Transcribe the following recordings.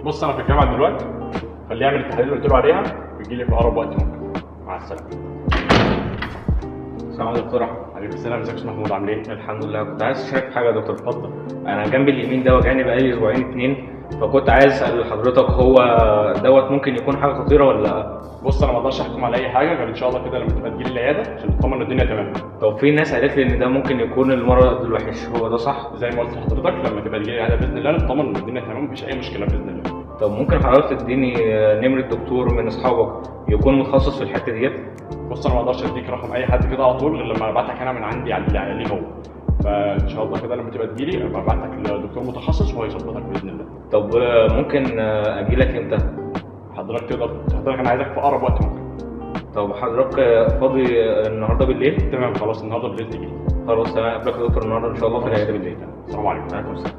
بص انا في الجامعه دلوقتي خليه يعمل التحاليل اللي قلت له عليها ويجي لي في اقرب وقت ممكن مع السلامه السلام عليكم دكتور احمد عليكم السلام ازيك يا أستاذ محمود عامل ايه؟ الحمد لله كنت عايز اشارك في حاجه يا دكتور اتفضل انا جنبي اليمين ده وجعني بقالي اسبوعين اتنين فكنت عايز اسال حضرتك هو دوت ممكن يكون حاجه خطيره ولا لا بص انا ما اقدرش احكم على اي حاجه غير ان شاء الله كده لما تبقى تجيلي العياده عشان تطمن ان الدنيا تمام طب في ناس قالت لي ان ده ممكن يكون المرض الوحش هو ده صح زي ما قلت لحضرتك لما تبقى تجيلي العياده باذن الله نطمن ان الدنيا تمام مفيش اي مشكله باذن الله طب ممكن حضرتك تديني نمره دكتور من اصحابك يكون متخصص في الحته ديت بص انا ما اقدرش اديك رقم اي حد كده على طول غير لما ابعت لك انا من عندي على اللي عليه هو فان شاء الله كده لما تبقى تجيلي ابقى ابعت لك لدكتور متخصص وهو يظبطك باذن الله طب ممكن اجي لك امتى حضرتك تقدر حضرتك انا عايزك في اقرب وقت ممكن طب حضرتك فاضي النهارده بالليل تمام خلاص النهارده بالليل تجيلي خلاص انا اقابلك يا دكتور النهارده ان شاء الله في العياده بالليل السلام عليكم عليكم السلام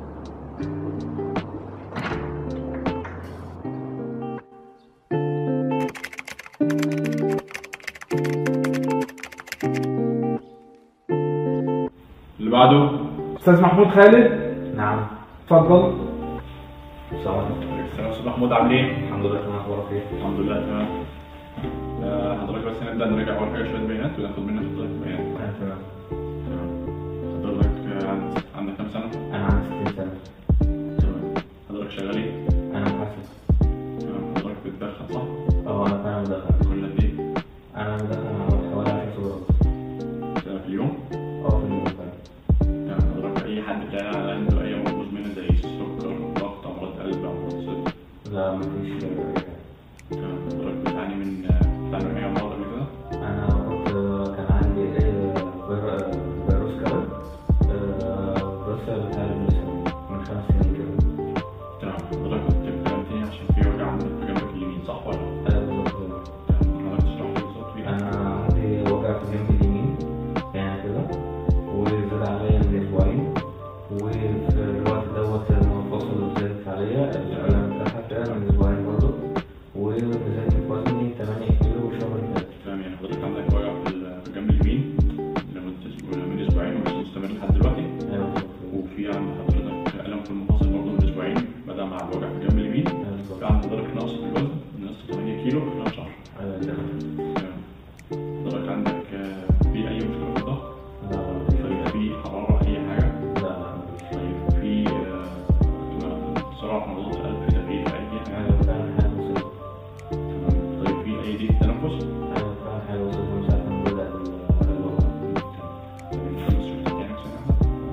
اللي بعده استاذ محمود خالد نعم اتفضل السلام عليكم السلام استاذ محمود عامل ايه؟ الحمد لله تمام اخبارك ايه الحمد لله تمام آه، حضرتك بس نبدا نراجع اول حاجه شويه بيانات وناخد منك حضرتك بيانات انا تمام تمام حضرتك آه، عند- عندك كام سنه؟ انا عندي 60 سنه تمام حضرتك شغال ايه؟ انا محاسب تمام حضرتك بتدخن صح؟ اه انا فعلا مدخن كل قد ايه؟ انا مدخن حوالي 10 سجارات سنه في اليوم؟ اه في اليوم فعلا تمام حضرتك اي حد بتاع عنده اي امراض مزمنه زي السكر ضغط امراض قلب امراض صدر لا مفيش أي حاجة. تمام حضرتك بتعاني من آه، بتعاني من اي امراض قبل كده؟ انا كنت كان عندي آه، فير- فيروس كده آه، بس بتاع الملسم من خمس سنين كده تمام حضرتك كنت كلمتني عشان في وجع عندك في جنبك اليمين صح ولا؟ لا؟ انا بالظبط تمام حضرتك تشرح لي بالظبط في ايه؟ انا عندي وجع في جنبي اليمين يعني كده وزاد عليا من اسبوعين وفي الوقت دوت المفاصل زادت عليا الالم بتاعها كده من اسبوعين برضه ونزلت في وزني 8 كيلو وشهر فات تمام يعني حضرتك عندك وجع في ال- في الجنب اليمين لمدة أسبوع- من اسبوعين ولسه مستمر لحد دلوقتي ايوه بالظبط وفي عند حضرتك الم في المفاصل برضه من اسبوعين بدا مع الوجع في الجنب اليمين ايوه بالظبط في عند حضرتك نقص في الوزن نقص 8 كيلو في خلال شهر ايوه ده تمام حضرتك عندك آه، في اي مشكله في الضغط لا طيب في حراره اي حاجه لا لا مفيش طيب في آه، سرعه في نبضات القلب في تغيير في اي حاجه ايوه فعلا حاجه بسيطه تمام طيب في اي ضيق تنفس ايوه فعلا حاجه بسيطه من ساعه ما بدا اللغه تمام خلص شفتك يعني في سنة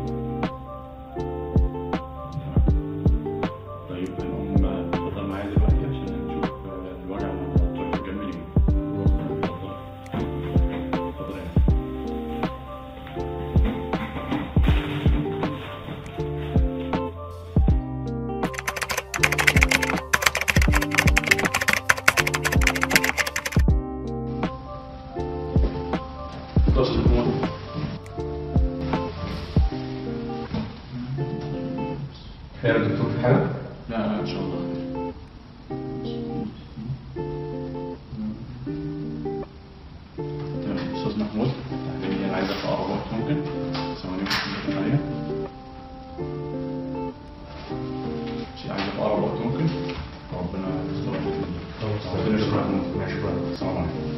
طيب هنقوم اتفضل معايا دلوقتي عشان نشوف آه، الوجع اللي عندك في الجنب اليمين اتفضل اتفضل يعني. اتصل بكم خير يا دكتور في حاجه؟ لا لا ان شاء الله تمام استاذ محمود تحليلي انا عايزك في اقرب وقت ممكن ثواني بس نركز عليها شيء عايزك في اقرب وقت ممكن ربنا يستر ربنا يشكرك شكرا السلام عليكم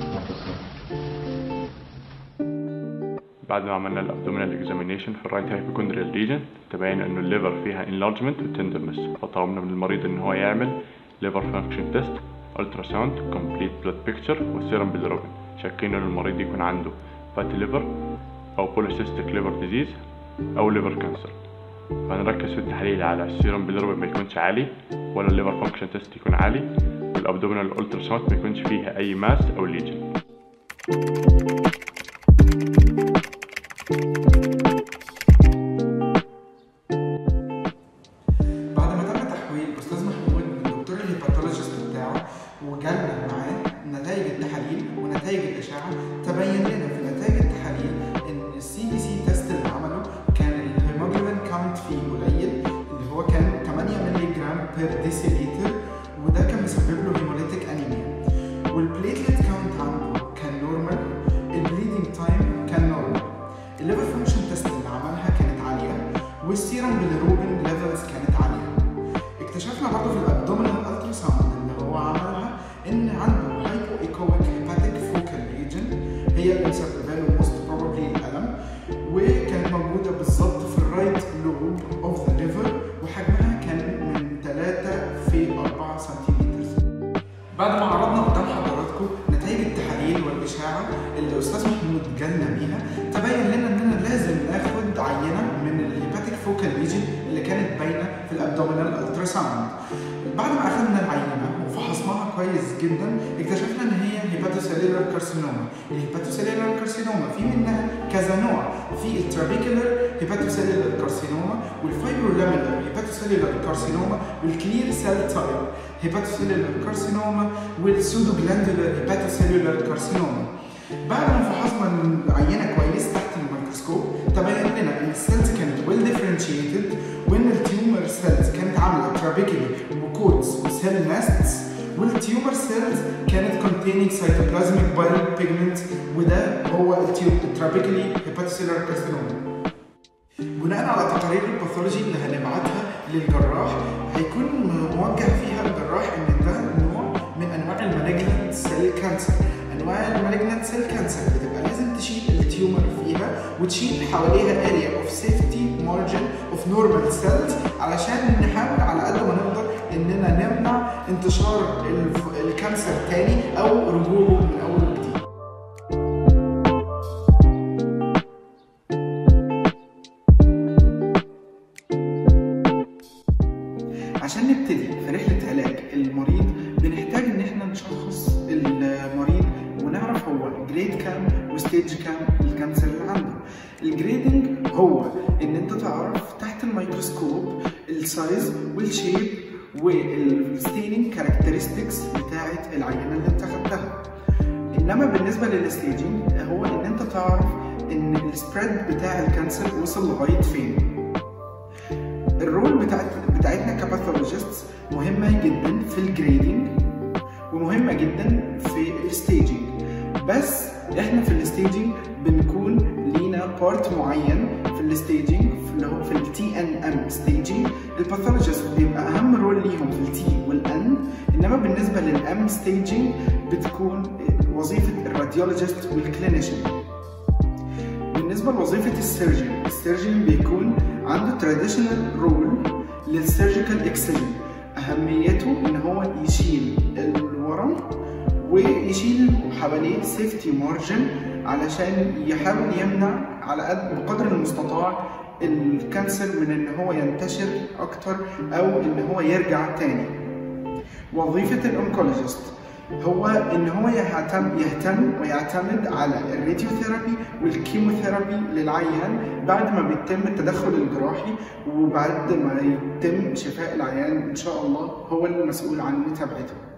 بعد ما عملنا الابدومينال اكزامينيشن في الرايت هايبوكوندريال ريجن تبين انه الليفر فيها انلارجمنت وتندرنس فطلبنا من المريض ان هو يعمل ليفر فانكشن تيست الترا ساوند كومبليت بلاد بيكتشر والسيرم بالروبين شاكين ان المريض يكون عنده فاتي ليفر او بوليسيستيك ليفر ديزيز او ليفر كانسر فهنركز في التحليل على السيرم بالروبين ما يكونش عالي ولا الليفر فانكشن تيست يكون عالي والابدومينال الترا ساوند ما يكونش فيها اي ماس او ليجن بعد ما تم تحويل استاذ محمود من الدكتور الهيباتولوجيست بتاعه وجالنا معاه نتائج التحاليل ونتائج الاشعه تبين لنا في نتائج التحاليل ان السي بي سي تيست اللي عمله كان الهيموجلوبين كاونت فيه قليل اللي هو كان 8 مللي جرام بير ديسيليتر وده كان مسبب له هيموليتيك انيميا والبليتلت كاونت عنده كان نورمال هي اللي مسببه له موست بروبلي الالم وكانت موجوده بالظبط في الرايت لوب اوف ذا ليفر وحجمها كان من 3 في 4 سنتيمتر بعد ما عرضنا قدام حضراتكم نتائج التحاليل والاشعه اللي استاذ محمود جالنا بيها تبين لنا اننا لازم ناخد عينه من الهيباتيك فوكال ليجن اللي كانت باينه في الابدومينال التراساوند بعد ما اخذنا العينه وفحصناها كويس جدا اكتشفنا ان هي هيباتوسيلولار كارسينوما الهيباتوسيلولار كارسينوما في منها كذا نوع في الترابيكولار هيباتوسيلولار كارسينوما والفايبرولامينار هيباتوسيلولار كارسينوما والكلير سيل تايب هيباتوسيلولار كارسينوما والسودو جلاندولار هيباتوسيلولار كارسينوما بعد ما فحصنا العينه كويس تحت الميكروسكوب تبين لنا ان السيلز كانت ويل ديفرنشيتد وان التيومر سيلز كانت عامله ترابيكولي وكودز وسيل نستس والتيومر سيلز كانت containing cytoplasmic bile pigment وده هو الترابيكولي هيباتوسيلولار كارسينوما بناء على تقارير الباثولوجي اللي هنبعتها للجراح هيكون موجه فيها الجراح ان ده نوع من انواع المالجنت سيل كانسر انواع المالجنت سيل كانسر بتبقى لازم تشيل التيومر فيها وتشيل حواليها اريا اوف سيفتي مارجن اوف نورمال سيلز علشان نحاول على قد ما نقدر اننا نمنع انتشار الكانسر تاني او رجوعه من اول وجديد عشان نبتدي في رحلة علاج المريض بنحتاج إن إحنا نشخص المريض ونعرف هو جريد كام وستيج كام الكانسر اللي عنده. الجريدنج هو إن أنت تعرف تحت الميكروسكوب السايز والشيب والستيننج كاركترستكس بتاعة العينة اللي أنت خدتها. إنما بالنسبة للستيجنج هو إن أنت تعرف إن السبريد بتاع الكانسر وصل لغاية فين. الرول بتاعت بتاعتنا كباثولوجيست مهمة جدا في الجريدنج ومهمة جدا في الستيجنج بس احنا في الستيجنج بنكون لينا بارت معين في الستيجنج اللي هو في التي ان ام ستيجنج الباثولوجيست بيبقى اهم رول ليهم في التي والان انما بالنسبة للام ستيجنج بتكون وظيفة الراديولوجيست والكلينيشن بالنسبة لوظيفة السيرجن السيرجن بيكون عنده تراديشنال رول للسيرجيكال اكسجن أهميته إن هو يشيل الورم ويشيل حواليه سيفتي مارجن علشان يحاول يمنع على قد بقدر المستطاع الكانسر من ان هو ينتشر اكتر او ان هو يرجع تاني وظيفة الانكولوجيست هو ان هو يهتم يهتم ويعتمد على الراديوثيرابي والكيموثيرابي للعيان بعد ما بيتم التدخل الجراحي وبعد ما يتم شفاء العيان ان شاء الله هو المسؤول عن متابعته